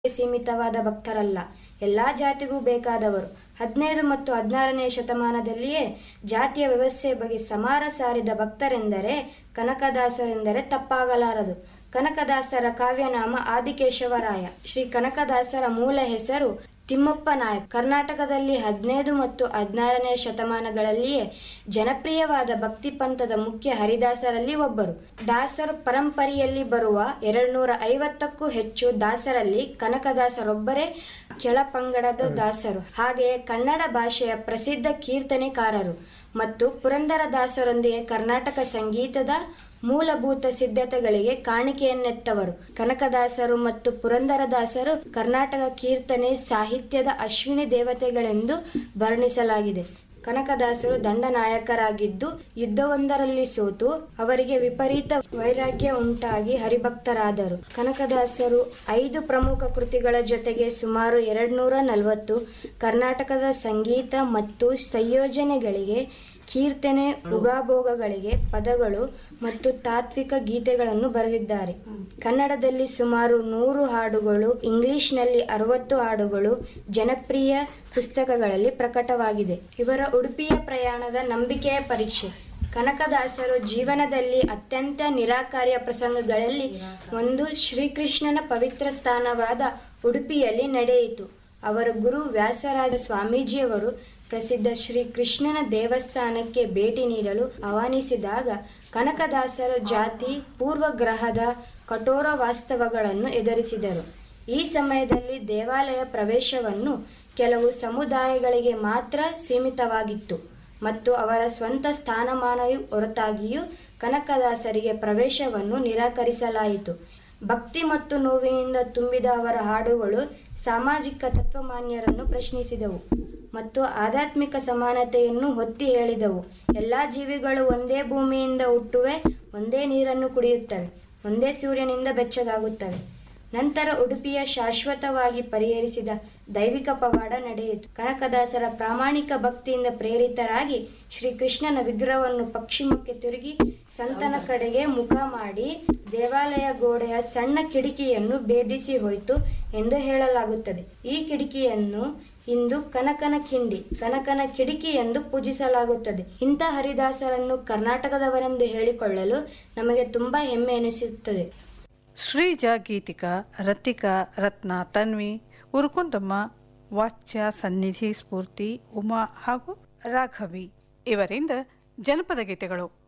ಸೀಮಿತವಾದ ಭಕ್ತರಲ್ಲ ಎಲ್ಲಾ ಜಾತಿಗೂ ಬೇಕಾದವರು ಹದಿನೈದು ಮತ್ತು ಹದಿನಾರನೇ ಶತಮಾನದಲ್ಲಿಯೇ ಜಾತಿಯ ವ್ಯವಸ್ಥೆ ಬಗ್ಗೆ ಸಮಾರ ಸಾರಿದ ಭಕ್ತರೆಂದರೆ ಕನಕದಾಸರೆಂದರೆ ತಪ್ಪಾಗಲಾರದು ಕನಕದಾಸರ ಕಾವ್ಯನಾಮ ಆದಿಕೇಶವರಾಯ ಶ್ರೀ ಕನಕದಾಸರ ಮೂಲ ಹೆಸರು ತಿಮ್ಮಪ್ಪ ನಾಯಕ್ ಕರ್ನಾಟಕದಲ್ಲಿ ಹದಿನೈದು ಮತ್ತು ಹದಿನಾರನೇ ಶತಮಾನಗಳಲ್ಲಿಯೇ ಜನಪ್ರಿಯವಾದ ಭಕ್ತಿ ಪಂಥದ ಮುಖ್ಯ ಹರಿದಾಸರಲ್ಲಿ ಒಬ್ಬರು ದಾಸರು ಪರಂಪರೆಯಲ್ಲಿ ಬರುವ ಎರಡ್ನೂರ ಐವತ್ತಕ್ಕೂ ಹೆಚ್ಚು ದಾಸರಲ್ಲಿ ಕನಕದಾಸರೊಬ್ಬರೇ ಕೆಳಪಂಗಡದ ದಾಸರು ಹಾಗೆಯೇ ಕನ್ನಡ ಭಾಷೆಯ ಪ್ರಸಿದ್ಧ ಕೀರ್ತನೆಕಾರರು ಮತ್ತು ಪುರಂದರದಾಸರೊಂದಿಗೆ ಕರ್ನಾಟಕ ಸಂಗೀತದ ಮೂಲಭೂತ ಸಿದ್ಧತೆಗಳಿಗೆ ಕಾಣಿಕೆಯನ್ನೆತ್ತವರು ಕನಕದಾಸರು ಮತ್ತು ಪುರಂದರದಾಸರು ಕರ್ನಾಟಕ ಕೀರ್ತನೆ ಸಾಹಿತ್ಯದ ಅಶ್ವಿನಿ ದೇವತೆಗಳೆಂದು ವರ್ಣಿಸಲಾಗಿದೆ ಕನಕದಾಸರು ದಂಡನಾಯಕರಾಗಿದ್ದು ಯುದ್ಧವೊಂದರಲ್ಲಿ ಸೋತು ಅವರಿಗೆ ವಿಪರೀತ ವೈರಾಗ್ಯ ಉಂಟಾಗಿ ಹರಿಭಕ್ತರಾದರು ಕನಕದಾಸರು ಐದು ಪ್ರಮುಖ ಕೃತಿಗಳ ಜೊತೆಗೆ ಸುಮಾರು ಎರಡ್ನೂರ ನಲವತ್ತು ಕರ್ನಾಟಕದ ಸಂಗೀತ ಮತ್ತು ಸಂಯೋಜನೆಗಳಿಗೆ ಕೀರ್ತನೆ ಉಗಾಭೋಗಗಳಿಗೆ ಪದಗಳು ಮತ್ತು ತಾತ್ವಿಕ ಗೀತೆಗಳನ್ನು ಬರೆದಿದ್ದಾರೆ ಕನ್ನಡದಲ್ಲಿ ಸುಮಾರು ನೂರು ಹಾಡುಗಳು ಇಂಗ್ಲಿಷ್ನಲ್ಲಿ ಅರವತ್ತು ಹಾಡುಗಳು ಜನಪ್ರಿಯ ಪುಸ್ತಕಗಳಲ್ಲಿ ಪ್ರಕಟವಾಗಿದೆ ಇವರ ಉಡುಪಿಯ ಪ್ರಯಾಣದ ನಂಬಿಕೆಯ ಪರೀಕ್ಷೆ ಕನಕದಾಸರು ಜೀವನದಲ್ಲಿ ಅತ್ಯಂತ ನಿರಾಕಾರ್ಯ ಪ್ರಸಂಗಗಳಲ್ಲಿ ಒಂದು ಶ್ರೀಕೃಷ್ಣನ ಪವಿತ್ರ ಸ್ಥಾನವಾದ ಉಡುಪಿಯಲ್ಲಿ ನಡೆಯಿತು ಅವರ ಗುರು ವ್ಯಾಸರಾಜ ಸ್ವಾಮೀಜಿಯವರು ಪ್ರಸಿದ್ಧ ಶ್ರೀ ಕೃಷ್ಣನ ದೇವಸ್ಥಾನಕ್ಕೆ ಭೇಟಿ ನೀಡಲು ಆಹ್ವಾನಿಸಿದಾಗ ಕನಕದಾಸರ ಜಾತಿ ಪೂರ್ವಗ್ರಹದ ಕಠೋರ ವಾಸ್ತವಗಳನ್ನು ಎದುರಿಸಿದರು ಈ ಸಮಯದಲ್ಲಿ ದೇವಾಲಯ ಪ್ರವೇಶವನ್ನು ಕೆಲವು ಸಮುದಾಯಗಳಿಗೆ ಮಾತ್ರ ಸೀಮಿತವಾಗಿತ್ತು ಮತ್ತು ಅವರ ಸ್ವಂತ ಸ್ಥಾನಮಾನವು ಹೊರತಾಗಿಯೂ ಕನಕದಾಸರಿಗೆ ಪ್ರವೇಶವನ್ನು ನಿರಾಕರಿಸಲಾಯಿತು ಭಕ್ತಿ ಮತ್ತು ನೋವಿನಿಂದ ತುಂಬಿದ ಅವರ ಹಾಡುಗಳು ಸಾಮಾಜಿಕ ತತ್ವಮಾನ್ಯರನ್ನು ಪ್ರಶ್ನಿಸಿದವು ಮತ್ತು ಆಧ್ಯಾತ್ಮಿಕ ಸಮಾನತೆಯನ್ನು ಒತ್ತಿ ಹೇಳಿದವು ಎಲ್ಲ ಜೀವಿಗಳು ಒಂದೇ ಭೂಮಿಯಿಂದ ಹುಟ್ಟುವೆ ಒಂದೇ ನೀರನ್ನು ಕುಡಿಯುತ್ತವೆ ಒಂದೇ ಸೂರ್ಯನಿಂದ ಬೆಚ್ಚಗಾಗುತ್ತವೆ ನಂತರ ಉಡುಪಿಯ ಶಾಶ್ವತವಾಗಿ ಪರಿಹರಿಸಿದ ದೈವಿಕ ಪವಾಡ ನಡೆಯಿತು ಕನಕದಾಸರ ಪ್ರಾಮಾಣಿಕ ಭಕ್ತಿಯಿಂದ ಪ್ರೇರಿತರಾಗಿ ಶ್ರೀಕೃಷ್ಣನ ವಿಗ್ರಹವನ್ನು ಪಶ್ಚಿಮಕ್ಕೆ ತಿರುಗಿ ಸಂತನ ಕಡೆಗೆ ಮುಖ ಮಾಡಿ ದೇವಾಲಯ ಗೋಡೆಯ ಸಣ್ಣ ಕಿಟಕಿಯನ್ನು ಭೇದಿಸಿ ಹೋಯಿತು ಎಂದು ಹೇಳಲಾಗುತ್ತದೆ ಈ ಕಿಟಕಿಯನ್ನು ಇಂದು ಕನಕನ ಕಿಂಡಿ ಕನಕನ ಕಿಟಕಿ ಎಂದು ಪೂಜಿಸಲಾಗುತ್ತದೆ ಇಂಥ ಹರಿದಾಸರನ್ನು ಕರ್ನಾಟಕದವರೆಂದು ಹೇಳಿಕೊಳ್ಳಲು ನಮಗೆ ತುಂಬಾ ಹೆಮ್ಮೆ ಎನಿಸುತ್ತದೆ ಶ್ರೀಜ ಗೀತಿಕಾ ರತಿಕಾ ರತ್ನ ತನ್ವಿ ಉರುಕುಂದಮ್ಮ ವಾಚ್ಯ ಸನ್ನಿಧಿ ಸ್ಫೂರ್ತಿ ಉಮಾ ಹಾಗೂ ರಾಘವಿ ಇವರಿಂದ ಜನಪದ ಗೀತೆಗಳು